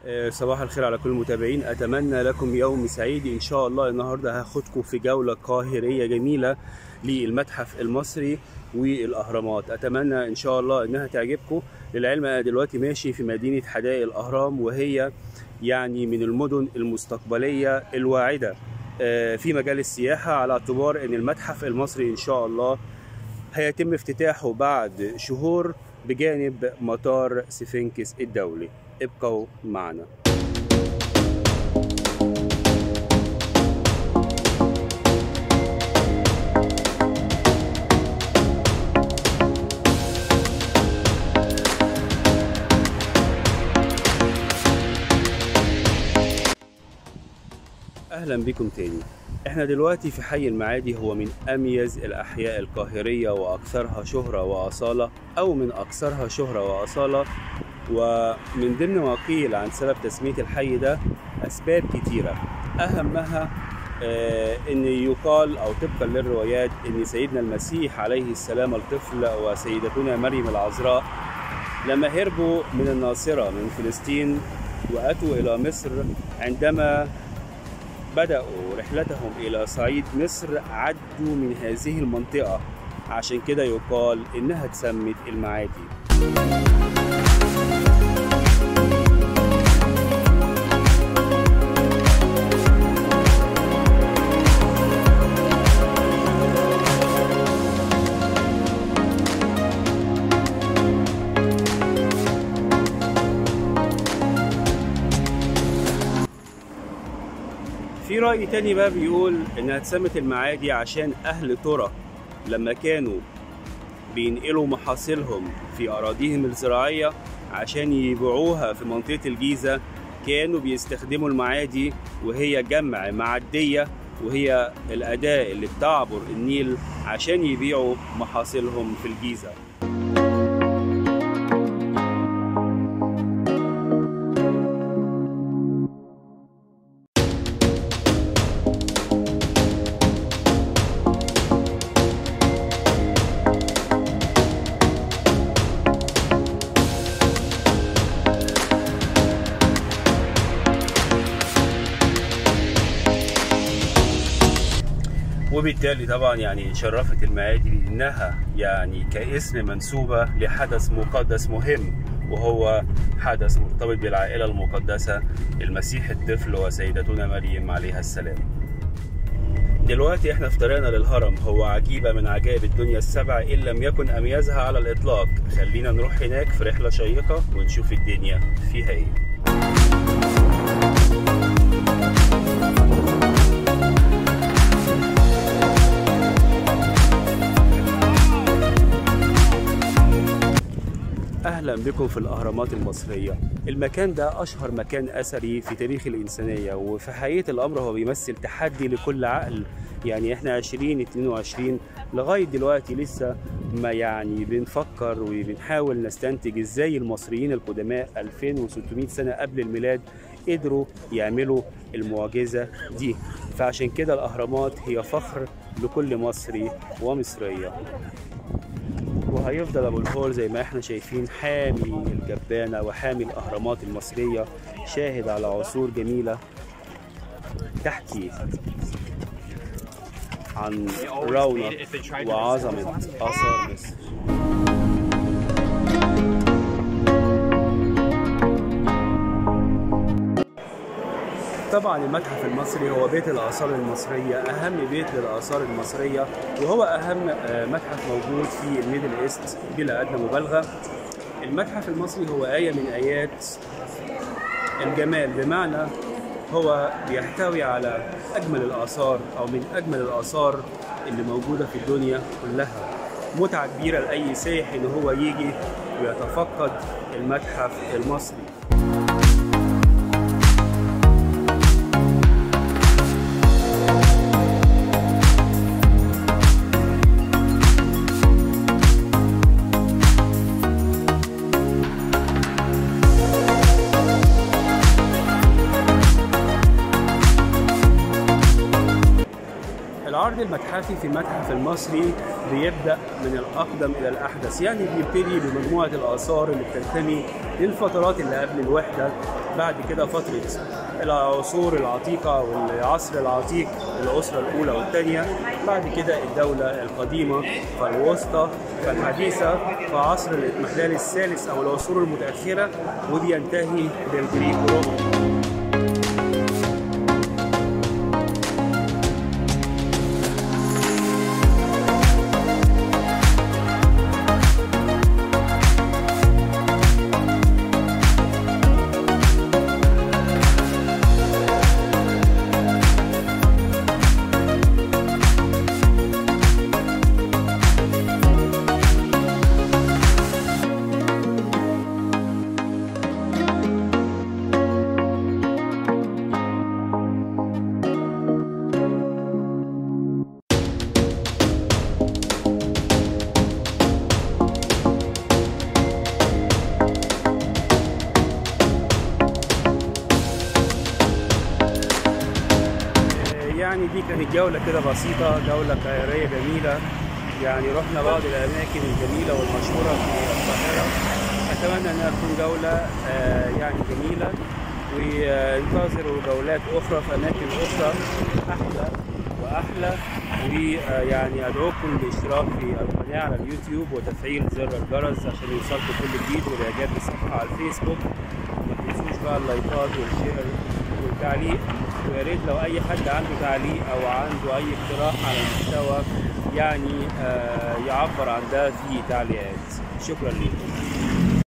آه، صباح الخير على كل المتابعين اتمنى لكم يوم سعيد ان شاء الله النهارده هاخدكم في جوله قاهريه جميله للمتحف المصري والاهرامات اتمنى ان شاء الله انها تعجبكم للعلم انا دلوقتي ماشي في مدينه حدائق الاهرام وهي يعني من المدن المستقبليه الواعده آه، في مجال السياحه على اعتبار ان المتحف المصري ان شاء الله هيتم افتتاحه بعد شهور بجانب مطار سفنكس الدولي ابقوا معنا اهلا بكم تاني احنا دلوقتي في حي المعادي هو من اميز الاحياء القاهريه واكثرها شهره واصاله او من اكثرها شهره واصاله ومن ضمن ما قيل عن سبب تسميه الحي ده اسباب كتيره اهمها آه، ان يقال او طبقا للروايات ان سيدنا المسيح عليه السلام الطفل وسيدتنا مريم العذراء لما هربوا من الناصره من فلسطين واتوا الى مصر عندما بدأوا رحلتهم إلى صعيد مصر عدوا من هذه المنطقة عشان كده يقال إنها اتسمت المعادي في رأي تاني بقى بيقول إنها اتسمت المعادي عشان أهل ترى لما كانوا بينقلوا محاصيلهم في أراضيهم الزراعية عشان يبيعوها في منطقة الجيزة كانوا بيستخدموا المعادي وهي جمع معدية وهي الأداة اللي بتعبر النيل عشان يبيعوا محاصيلهم في الجيزة وبالتالي طبعا يعني شرفت المعادي انها يعني كاسم منسوبه لحدث مقدس مهم وهو حدث مرتبط بالعائله المقدسه المسيح الطفل وسيدتنا مريم عليها السلام. دلوقتي احنا في طريقنا للهرم هو عجيبه من عجائب الدنيا السبع ان لم يكن اميزها على الاطلاق خلينا نروح هناك في رحله شيقه ونشوف الدنيا فيها ايه. اهلا بكم في الاهرامات المصريه المكان ده اشهر مكان اثري في تاريخ الانسانيه وفي حقيقه الامر هو بيمثل تحدي لكل عقل يعني احنا 2022 لغايه دلوقتي لسه ما يعني بنفكر وبنحاول نستنتج ازاي المصريين القدماء 2600 سنه قبل الميلاد قدروا يعملوا المعجزه دي فعشان كده الاهرامات هي فخر لكل مصري ومصريه وهيفضل ابو الهول زي ما احنا شايفين حامي الجبانه وحامي الاهرامات المصريه شاهد على عصور جميله تحكي عن رونق وعظمه اثار مصر طبعا المتحف المصري هو بيت الآثار المصرية أهم بيت للآثار المصرية وهو أهم آه، متحف موجود في الميدل إيست بلا أدنى مبالغة المتحف المصري هو آية من آيات الجمال بمعنى هو بيحتوي على أجمل الآثار أو من أجمل الآثار اللي موجودة في الدنيا كلها متعة كبيرة لأي سائح إن هو يجي ويتفقد المتحف المصري العرض المتحفي في المتحف المصري بيبدأ من الأقدم إلى الأحدث يعني بيبتدي بمجموعة الآثار اللي بتنتمي للفترات اللي قبل الوحدة بعد كده فترة العصور العتيقة والعصر العتيق الأسرة الأولى والثانية بعد كده الدولة القديمة فالوسطى فالحديثة فعصر الاضمحلال الثالث أو العصور المتأخرة وبينتهي بالجريك وروما يعني دي كانت جولة كده بسيطة جولة قاهرية جميلة يعني رحنا بعض الأماكن الجميلة والمشهورة في القاهرة أتمنى أنها تكون جولة آه، يعني جميلة وانتظروا جولات أخرى في أماكن أخرى أحلى وأحلى ويعني أدعوكم للاشتراك في القناة على اليوتيوب وتفعيل زر الجرس عشان يوصلكم كل جديد والإعجاب بالصفحة على الفيسبوك ما تنسوش بقى اللايكات والشير والتعليق ويا ريت لو اي حد عنده تعليق او عنده اي اقتراح على المحتوى يعني آه، يعبر عن ده في تعليقات شكرا لكم